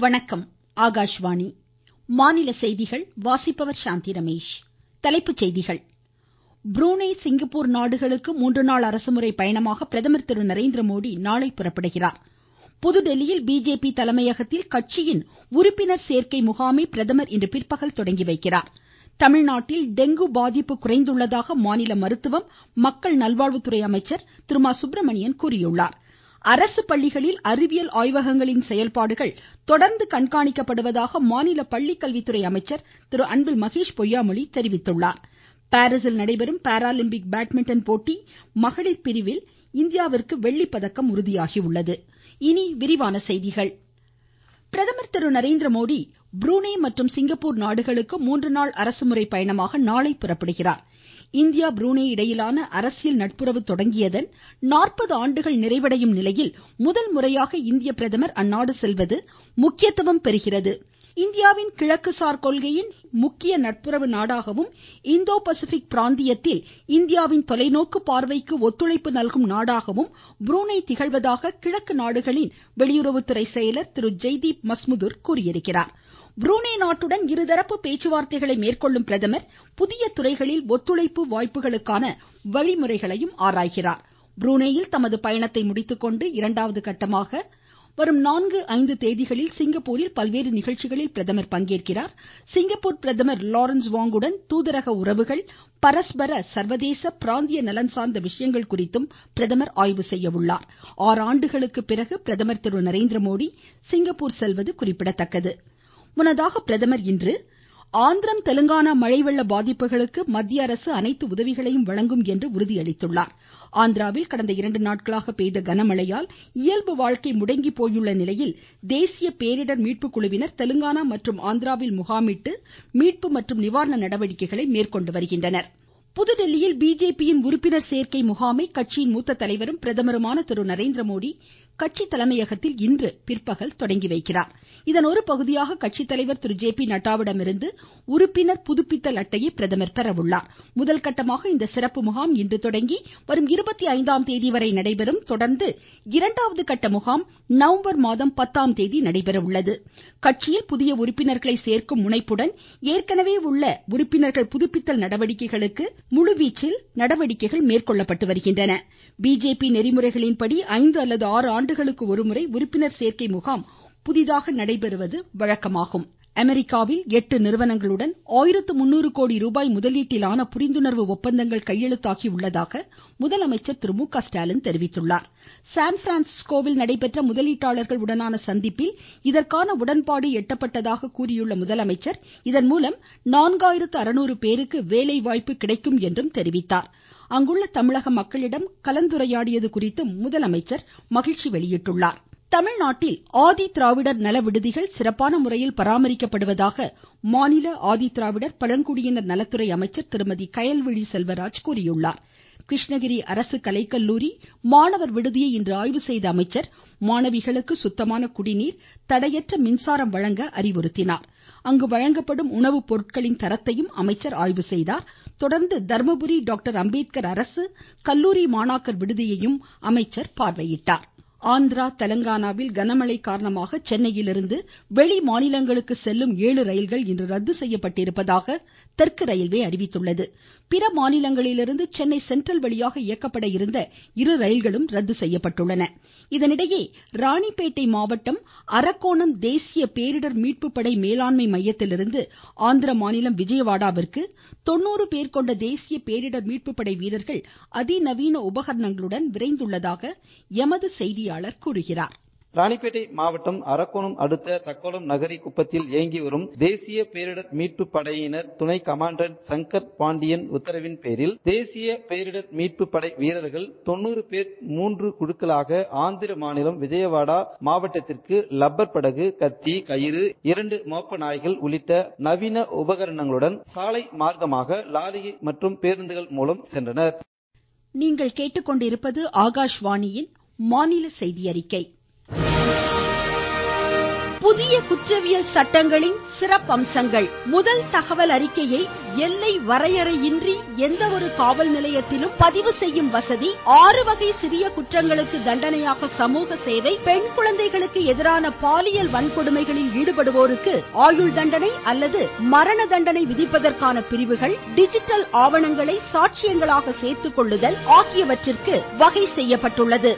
வணக்கம் ஆகாஷ்வாணி மாநில செய்திகள் வாசிப்பவர் சாந்தி ரமேஷ் தலைப்புச் செய்திகள் புரூனே சிங்கப்பூர் நாடுகளுக்கு மூன்று நாள் அரசுமுறை பயணமாக பிரதமர் திரு நரேந்திரமோடி நாளை புறப்படுகிறார் புதுதில்லியில் பிஜேபி தலைமையகத்தில் கட்சியின் உறுப்பினர் சேர்க்கை முகாமை பிரதமர் இன்று பிற்பகல் தொடங்கி வைக்கிறார் தமிழ்நாட்டில் டெங்கு பாதிப்பு குறைந்துள்ளதாக மாநில மருத்துவம் மக்கள் நல்வாழ்வுத்துறை அமைச்சர் திரு மா சுப்பிரமணியன் கூறியுள்ளார் அரசு பள்ளிகளில் அறிவியல் ஆய்வகங்களின் செயல்பாடுகள் தொடர்ந்து கண்காணிக்கப்படுவதாக மாநில பள்ளிக்கல்வித்துறை அமைச்சர் திரு அன்பில் மகேஷ் பொய்யாமொழி தெரிவித்துள்ளார் பாரீசில் நடைபெறும் பாராலிம்பிக் பேட்மிண்டன் போட்டி மகளிர் பிரிவில் இந்தியாவிற்கு வெள்ளிப்பதக்கம் உறுதியாகியுள்ளது இனி விரிவான செய்திகள் பிரதமர் திரு நரேந்திரமோடி புரூனே மற்றும் சிங்கப்பூர் நாடுகளுக்கு மூன்று நாள் அரசுமுறை பயணமாக நாளை புறப்படுகிறார் இந்தியா புரூனே இடையிலான அரசியல் நட்புறவு தொடங்கியதன் நாற்பது ஆண்டுகள் நிறைவடையும் நிலையில் முதல் முறையாக இந்திய பிரதமர் அந்நாடு செல்வது முக்கியத்துவம் பெறுகிறது இந்தியாவின் கிழக்குசார் கொள்கையின் முக்கிய நட்புறவு நாடாகவும் இந்தோ பசிபிக் பிராந்தியத்தில் இந்தியாவின் தொலைநோக்கு பார்வைக்கு ஒத்துழைப்பு நல்கும் நாடாகவும் புரூனே திகழ்வதாக கிழக்கு நாடுகளின் வெளியுறவுத்துறை செயலர் திரு ஜெய்தீப் மஸ்முதுர் கூறியிருக்கிறார் புரூனே நாட்டுடன் இருதரப்பு பேச்சுவார்த்தைகளை மேற்கொள்ளும் பிரதமர் புதிய துறைகளில் ஒத்துழைப்பு வாய்ப்புகளுக்கான வழிமுறைகளையும் ஆராய்கிறார் புரூனேயில் தமது பயணத்தை முடித்துக்கொண்டு இரண்டாவது கட்டமாக வரும் நான்கு ஐந்து தேதிகளில் சிங்கப்பூரில் பல்வேறு நிகழ்ச்சிகளில் பிரதமர் பங்கேற்கிறார் சிங்கப்பூர் பிரதமர் லாரன்ஸ் வாங்குடன் தூதரக உறவுகள் பரஸ்பர சர்வதேச பிராந்திய நலன் சார்ந்த விஷயங்கள் குறித்தும் பிரதமர் ஆய்வு செய்ய உள்ளார் ஆறு ஆண்டுகளுக்கு பிறகு பிரதமர் திரு நரேந்திரமோடி சிங்கப்பூர் செல்வது குறிப்பிடத்தக்கது முன்னதாக பிரதமர் இன்று ஆந்திரம் தெலுங்கானா மழை வெள்ள பாதிப்புகளுக்கு மத்திய அரசு அனைத்து உதவிகளையும் வழங்கும் என்று உறுதியளித்துள்ளார் ஆந்திராவில் கடந்த இரண்டு நாட்களாக பெய்த கனமழையால் இயல்பு வாழ்க்கை முடங்கி போயுள்ள நிலையில் தேசிய பேரிடர் மீட்பு குழுவினர் தெலுங்கானா மற்றும் ஆந்திராவில் முகாமிட்டு மீட்பு மற்றும் நிவாரண நடவடிக்கைகளை மேற்கொண்டு வருகின்றனர் புதுதில்லியில் பிஜேபியின் உறுப்பினர் சேர்க்கை முகாமை கட்சியின் மூத்த தலைவரும் பிரதமருமான திரு நரேந்திரமோடி கட்சி தலைமையகத்தில் இன்று பிற்பகல் தொடங்கி வைக்கிறார் இதன் ஒரு பகுதியாக கட்சி தலைவர் திரு ஜே பி நட்டாவிடமிருந்து உறுப்பினர் புதுப்பித்தல் அட்டையை பிரதமர் பெற உள்ளார் முதல் கட்டமாக இந்த சிறப்பு முகாம் இன்று தொடங்கி வரும் இருபத்தி ஐந்தாம் தேதி வரை நடைபெறும் தொடர்ந்து இரண்டாவது கட்ட முகாம் நவம்பர் மாதம் பத்தாம் தேதி நடைபெற உள்ளது கட்சியில் புதிய உறுப்பினர்களை சேர்க்கும் முனைப்புடன் ஏற்கனவே உள்ள உறுப்பினர்கள் புதுப்பித்தல் நடவடிக்கைகளுக்கு முழுவீச்சில் நடவடிக்கைகள் மேற்கொள்ளப்பட்டு வருகின்றன பிஜேபி நெறிமுறைகளின்படி ஐந்து அல்லது ஆறு ஆண்டுகளுக்கு ஒருமுறை உறுப்பினர் சேர்க்கை முகாம் புதிதாக நடைபெறுவது வழக்கமாகும் அமெரிக்காவில் எட்டு நிறுவனங்களுடன் ஆயிரத்து முன்னூறு கோடி ரூபாய் முதலீட்டிலான புரிந்துணர்வு ஒப்பந்தங்கள் கையெழுத்தாகி உள்ளதாக முதலமைச்சர் திரு மு க ஸ்டாலின் தெரிவித்துள்ளார் சான்பிரான்சிஸ்கோவில் நடைபெற்ற முதலீட்டாளர்கள் உடனான சந்திப்பில் இதற்கான உடன்பாடு எட்டப்பட்டதாக கூறியுள்ள முதலமைச்சர் இதன் மூலம் நான்காயிரத்து அறுநூறு பேருக்கு வேலைவாய்ப்பு கிடைக்கும் என்றும் தெரிவித்தார் அங்குள்ள தமிழக மக்களிடம் கலந்துரையாடியது குறித்தும் முதலமைச்சர் மகிழ்ச்சி வெளியிட்டுள்ளார் தமிழ்நாட்டில் ஆதி திராவிடர் நல விடுதிகள் சிறப்பான முறையில் பராமரிக்கப்படுவதாக மாநில ஆதி திராவிடர் பழங்குடியினர் நலத்துறை அமைச்சர் திருமதி கயல்விழி செல்வராஜ் கூறியுள்ளார் கிருஷ்ணகிரி அரசு கலைக்கல்லூரி மாணவர் விடுதியை இன்று ஆய்வு செய்த அமைச்சர் மாணவிகளுக்கு சுத்தமான குடிநீர் தடையற்ற மின்சாரம் வழங்க அறிவுறுத்தினார் அங்கு வழங்கப்படும் உணவுப் பொருட்களின் தரத்தையும் அமைச்சர் ஆய்வு செய்தார் தொடர்ந்து தர்மபுரி டாக்டர் அம்பேத்கர் அரசு கல்லூரி மாணாக்கர் விடுதியையும் அமைச்சர் பார்வையிட்டார் ஆந்திரா தெலங்கானாவில் கனமழை காரணமாக சென்னையிலிருந்து வெளி மாநிலங்களுக்கு செல்லும் ஏழு ரயில்கள் இன்று ரத்து செய்யப்பட்டிருப்பதாக தெற்கு ரயில்வே அறிவித்துள்ளது பிற மாநிலங்களிலிருந்து சென்னை சென்ட்ரல் வழியாக இயக்கப்பட இருந்த இரு ரயில்களும் ரத்து செய்யப்பட்டுள்ளன இதனிடையே ராணிப்பேட்டை மாவட்டம் அரக்கோணம் தேசிய பேரிடர் மீட்பு படை மேலாண்மை மையத்திலிருந்து ஆந்திர மாநிலம் விஜயவாடாவிற்கு தொண்ணூறு பேர் கொண்ட தேசிய பேரிடர் மீட்பு படை வீரர்கள் அதிநவீன உபகரணங்களுடன் விரைந்துள்ளதாக எமது செய்தியாளர் கூறுகிறார் ராணிப்பேட்டை மாவட்டம் அரக்கோணம் அடுத்த தக்கோலம் நகரி குப்பத்தில் இயங்கி வரும் தேசிய பேரிடர் மீட்பு படையினர் துணை கமாண்டன்ட் சங்கர் பாண்டியன் உத்தரவின் பேரில் தேசிய பேரிடர் மீட்பு படை வீரர்கள் தொண்ணூறு பேர் மூன்று குழுக்களாக ஆந்திர மாநிலம் விஜயவாடா மாவட்டத்திற்கு லப்பர் படகு கத்தி கயிறு இரண்டு மோப்ப நாய்கள் உள்ளிட்ட நவீன உபகரணங்களுடன் சாலை மார்க்கமாக லாரி மற்றும் பேருந்துகள் மூலம் சென்றனர் நீங்கள் கேட்டுக்கொண்டிருப்பது ஆகாஷ்வாணியின் மாநில செய்தி அறிக்கை புதிய குற்றவியல் சட்டங்களின் சிறப்பம்சங்கள் முதல் தகவல் அறிக்கையை எல்லை வரையறையின்றி எந்த ஒரு காவல் நிலையத்திலும் பதிவு செய்யும் வசதி ஆறு வகை சிறிய குற்றங்களுக்கு தண்டனையாக சமூக சேவை பெண் குழந்தைகளுக்கு எதிரான பாலியல் வன்கொடுமைகளில் ஈடுபடுவோருக்கு ஆயுள் தண்டனை அல்லது மரண தண்டனை விதிப்பதற்கான பிரிவுகள் டிஜிட்டல் ஆவணங்களை சாட்சியங்களாக சேர்த்துக் கொள்ளுதல் ஆகியவற்றிற்கு வகை செய்யப்பட்டுள்ளது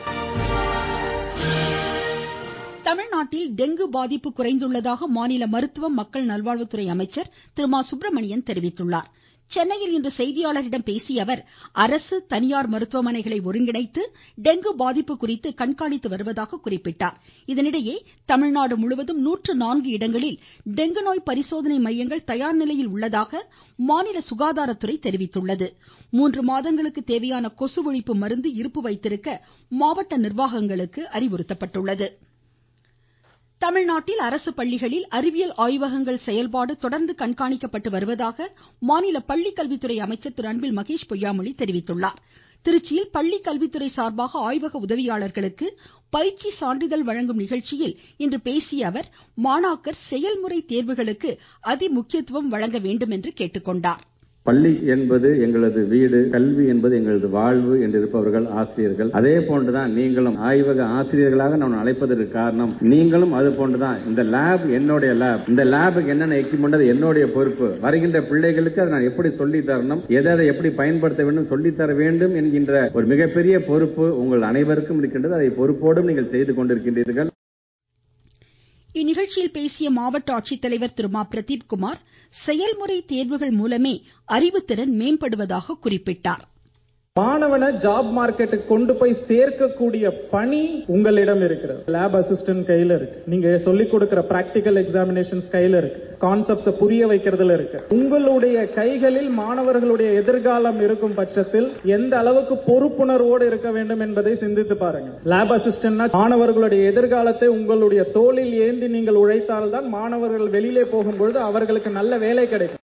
தமிழ்நாட்டில் டெங்கு பாதிப்பு குறைந்துள்ளதாக மாநில மருத்துவம் மக்கள் நல்வாழ்வுத்துறை அமைச்சர் திரு மா சுப்பிரமணியன் தெரிவித்துள்ளார் சென்னையில் இன்று செய்தியாளர்களிடம் பேசிய அவர் அரசு தனியார் மருத்துவமனைகளை ஒருங்கிணைத்து டெங்கு பாதிப்பு குறித்து கண்காணித்து வருவதாக குறிப்பிட்டார் இதனிடையே தமிழ்நாடு முழுவதும் நூற்று நான்கு இடங்களில் டெங்கு நோய் பரிசோதனை மையங்கள் தயார் நிலையில் உள்ளதாக மாநில சுகாதாரத்துறை தெரிவித்துள்ளது மூன்று மாதங்களுக்கு தேவையான கொசு ஒழிப்பு மருந்து இருப்பு வைத்திருக்க மாவட்ட நிர்வாகங்களுக்கு அறிவுறுத்தப்பட்டுள்ளது தமிழ்நாட்டில் அரசு பள்ளிகளில் அறிவியல் ஆய்வகங்கள் செயல்பாடு தொடர்ந்து கண்காணிக்கப்பட்டு வருவதாக மாநில பள்ளிக்கல்வித்துறை அமைச்சர் திரு அன்பில் மகேஷ் பொய்யாமொழி தெரிவித்துள்ளார் திருச்சியில் பள்ளிக்கல்வித்துறை சார்பாக ஆய்வக உதவியாளர்களுக்கு பயிற்சி சான்றிதழ் வழங்கும் நிகழ்ச்சியில் இன்று பேசிய அவர் மாணாக்கர் செயல்முறை தேர்வுகளுக்கு அதிமுக்கியத்துவம் வழங்க வேண்டும் என்று கேட்டுக்கொண்டார் பள்ளி என்பது எங்களது வீடு கல்வி என்பது எங்களது வாழ்வு என்று இருப்பவர்கள் ஆசிரியர்கள் அதே போன்றுதான் நீங்களும் ஆய்வக ஆசிரியர்களாக நான் அழைப்பதற்கு காரணம் நீங்களும் அது போன்றுதான் இந்த லேப் என்னுடைய லேப் இந்த லேபுக்கு என்னென்ன எக்யூப்மெண்ட் அது என்னுடைய பொறுப்பு வருகின்ற பிள்ளைகளுக்கு அதை நான் எப்படி சொல்லி தரணும் எதை அதை எப்படி பயன்படுத்த வேண்டும் சொல்லித்தர வேண்டும் என்கின்ற ஒரு மிகப்பெரிய பொறுப்பு உங்கள் அனைவருக்கும் இருக்கின்றது அதை பொறுப்போடும் நீங்கள் செய்து கொண்டிருக்கின்றீர்கள் இந்நிகழ்ச்சியில் பேசிய மாவட்ட ஆட்சித்தலைவர் திரு மா பிரதீப் குமார் செயல்முறை தேர்வுகள் மூலமே அறிவுத்திறன் மேம்படுவதாக குறிப்பிட்டார் மாணவனை ஜாப் மார்க்கெட்டுக்கு கொண்டு போய் சேர்க்கக்கூடிய பணி உங்களிடம் இருக்கிறது லேப் அசிஸ்டன்ட் கையில இருக்கு நீங்க சொல்லிக் கொடுக்கிற பிராக்டிக்கல் எக்ஸாமினேஷன்ஸ் கையில இருக்கு கான்செப்ட்ஸ புரிய வைக்கிறதுல இருக்கு உங்களுடைய கைகளில் மாணவர்களுடைய எதிர்காலம் இருக்கும் பட்சத்தில் எந்த அளவுக்கு பொறுப்புணர்வோடு இருக்க வேண்டும் என்பதை சிந்தித்து பாருங்க லேப் அசிஸ்டன்ட்னா மாணவர்களுடைய எதிர்காலத்தை உங்களுடைய தோளில் ஏந்தி நீங்கள் உழைத்தால்தான் மாணவர்கள் வெளியிலே போகும்பொழுது அவர்களுக்கு நல்ல வேலை கிடைக்கும்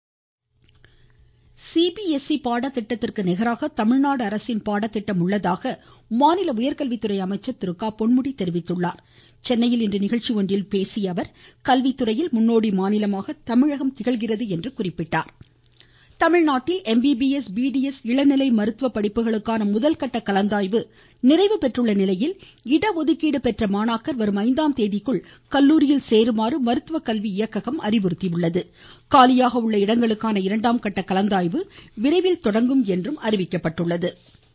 சிபிஎஸ்இ பாடத்திட்டத்திற்கு நிகராக தமிழ்நாடு அரசின் பாடத்திட்டம் உள்ளதாக மாநில உயர்கல்வித்துறை அமைச்சர் திரு க பொன்முடி தெரிவித்துள்ளார் சென்னையில் இன்று நிகழ்ச்சி ஒன்றில் பேசிய அவர் கல்வித்துறையில் முன்னோடி மாநிலமாக தமிழகம் திகழ்கிறது என்று குறிப்பிட்டார் தமிழ்நாட்டில் எம்பிபிஎஸ் பிடிஎஸ் இளநிலை மருத்துவ படிப்புகளுக்கான முதல்கட்ட கலந்தாய்வு நிறைவு பெற்றுள்ள நிலையில் இடஒதுக்கீடு பெற்ற மாணாக்கர் வரும் ஐந்தாம் தேதிக்குள் கல்லூரியில் சேருமாறு மருத்துவ கல்வி இயக்ககம் அறிவுறுத்தியுள்ளது காலியாக உள்ள இடங்களுக்கான இரண்டாம் கட்ட கலந்தாய்வு விரைவில் தொடங்கும் என்றும் அறிவிக்கப்பட்டுள்ளது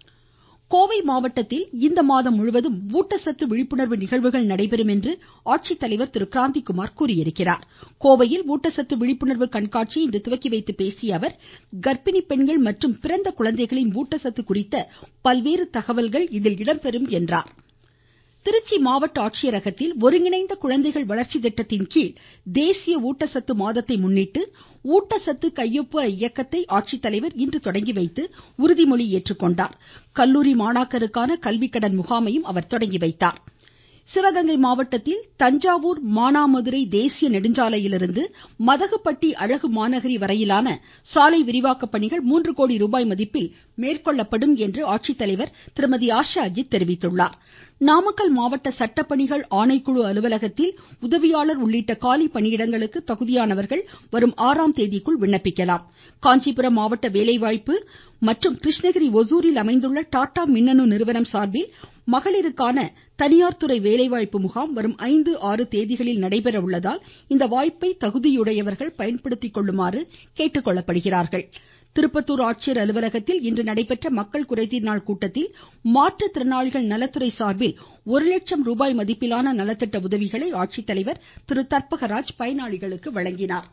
கோவை மாவட்டத்தில் இந்த மாதம் முழுவதும் ஊட்டச்சத்து விழிப்புணர்வு நிகழ்வுகள் நடைபெறும் என்று ஆட்சித்தலைவர் திரு கிராந்திகுமார் கூறியிருக்கிறார் கோவையில் ஊட்டச்சத்து விழிப்புணர்வு கண்காட்சியை இன்று துவக்கி வைத்து பேசிய அவர் கர்ப்பிணி பெண்கள் மற்றும் பிறந்த குழந்தைகளின் ஊட்டச்சத்து குறித்த பல்வேறு தகவல்கள் இதில் இடம்பெறும் என்றார் திருச்சி மாவட்ட ஆட்சியரகத்தில் ஒருங்கிணைந்த குழந்தைகள் வளர்ச்சி திட்டத்தின் கீழ் தேசிய ஊட்டச்சத்து மாதத்தை முன்னிட்டு ஊட்டச்சத்து கையொப்ப இயக்கத்தை ஆட்சித்தலைவர் இன்று தொடங்கி வைத்து உறுதிமொழி ஏற்றுக்கொண்டார் கல்லூரி மாணாக்கருக்கான கல்விக்கடன் முகாமையும் அவர் தொடங்கி வைத்தார் சிவகங்கை மாவட்டத்தில் தஞ்சாவூர் மானாமதுரை தேசிய நெடுஞ்சாலையிலிருந்து மதகுப்பட்டி அழகு மாநகரி வரையிலான சாலை விரிவாக்க பணிகள் மூன்று கோடி ரூபாய் மதிப்பில் மேற்கொள்ளப்படும் என்று ஆட்சித்தலைவர் திருமதி ஆஷா அஜித் தெரிவித்துள்ளார் நாமக்கல் மாவட்ட சட்டப்பணிகள் ஆணைக்குழு அலுவலகத்தில் உதவியாளர் உள்ளிட்ட காலி பணியிடங்களுக்கு தகுதியானவர்கள் வரும் ஆறாம் தேதிக்குள் விண்ணப்பிக்கலாம் காஞ்சிபுரம் மாவட்ட வேலைவாய்ப்பு மற்றும் கிருஷ்ணகிரி ஒசூரில் அமைந்துள்ள டாடா மின்னணு நிறுவனம் சார்பில் மகளிருக்கான தனியார் துறை வேலைவாய்ப்பு முகாம் வரும் ஐந்து ஆறு தேதிகளில் நடைபெற உள்ளதால் இந்த வாய்ப்பை தகுதியுடையவர்கள் பயன்படுத்திக் கொள்ளுமாறு கேட்டுக்கொள்ளப்படுகிறார்கள் திருப்பத்தூர் ஆட்சியர் அலுவலகத்தில் இன்று நடைபெற்ற மக்கள் குறைதீர் நாள் கூட்டத்தில் மாற்றுத்திறனாளிகள் நலத்துறை சார்பில் ஒரு லட்சம் ரூபாய் மதிப்பிலான நலத்திட்ட உதவிகளை ஆட்சித்தலைவர் திரு தர்பகராஜ் பயனாளிகளுக்கு வழங்கினார்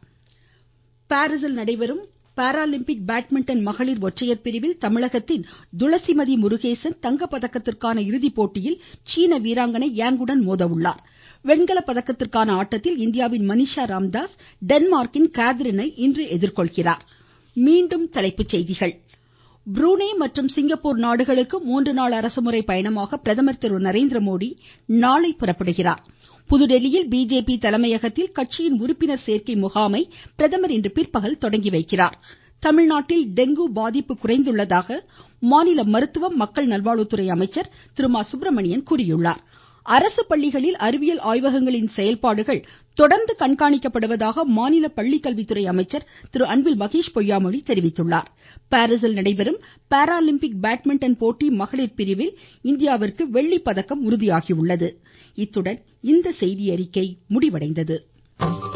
பாரீசில் நடைபெறும் பாராலிம்பிக் பேட்மிண்டன் மகளிர் ஒற்றையர் பிரிவில் தமிழகத்தின் துளசிமதி முருகேசன் தங்கப்பதக்கத்திற்கான இறுதிப் போட்டியில் சீன வீராங்கனை யாங்குடன் மோத உள்ளார் வெண்கல பதக்கத்திற்கான ஆட்டத்தில் இந்தியாவின் மனிஷா ராம்தாஸ் டென்மார்க்கின் கேத்ரினை இன்று எதிர்கொள்கிறார் மீண்டும் தலைப்புச் செய்திகள் புரூனே மற்றும் சிங்கப்பூர் நாடுகளுக்கு மூன்று நாள் அரசுமுறை பயணமாக பிரதமர் திரு நரேந்திரமோடி நாளை புறப்படுகிறார் புதுதில்லியில் பிஜேபி தலைமையகத்தில் கட்சியின் உறுப்பினர் சேர்க்கை முகாமை பிரதமர் இன்று பிற்பகல் தொடங்கி வைக்கிறார் தமிழ்நாட்டில் டெங்கு பாதிப்பு குறைந்துள்ளதாக மாநில மருத்துவம் மக்கள் நல்வாழ்வுத்துறை அமைச்சர் திரு மா சுப்பிரமணியன் கூறியுள்ளார் அரசு பள்ளிகளில் அறிவியல் ஆய்வகங்களின் செயல்பாடுகள் தொடர்ந்து கண்காணிக்கப்படுவதாக மாநில பள்ளிக்கல்வித்துறை அமைச்சர் திரு அன்பில் மகேஷ் பொய்யாமொழி தெரிவித்துள்ளார் பாரீசில் நடைபெறும் பாராலிம்பிக் பேட்மிண்டன் போட்டி மகளிர் பிரிவில் இந்தியாவிற்கு வெள்ளிப்பதக்கம் உறுதியாகியுள்ளது இத்துடன் இந்த செய்தியறிக்கை முடிவடைந்தது